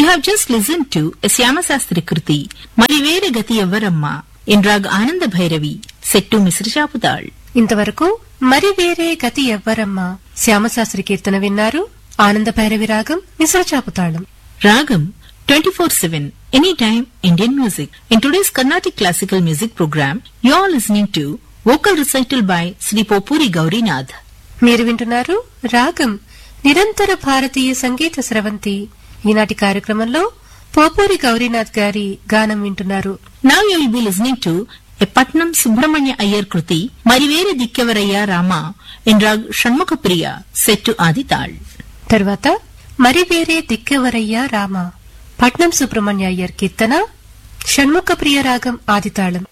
You have just listened to a Syamasastri Kruti, Marivere Gati Yavaramma, in Rag Ananda Bhairavi, set to Mr. Chapudal. ఇంతవరకు మరి వేరే గతి ఎవ్వరమ్మ శ్యామశాస్త్రి కీర్తన విన్నారు ఆనంద భైరవి రాగం మిశ్రచాపుతాళం Ragam 24-7, anytime Indian music. In today's Carnatic classical music program, you are listening to vocal recital by Sri Popuri Gaurinath. మీరు వింటున్నారు రాగం నిరంతర భారతీయ సంగీత స్రవంతి ఈనాటి కార్యక్రమంలో పోపూరి గౌరీనాథ్ గారి గానం వింటున్నారు Now you will be listening to a Patnam Subramanya Iyer Kruti, Marivere Dikyavaraya Rama, in Rag Shanmukapriya, set to Adital. తర్వాత మరి వేరే దిక్కెవరయ్యా రామ పట్నం సుబ్రహ్మణ్య అయ్యర్ కీర్తన షణ్ముఖ ప్రియ రాగం ఆదితాళం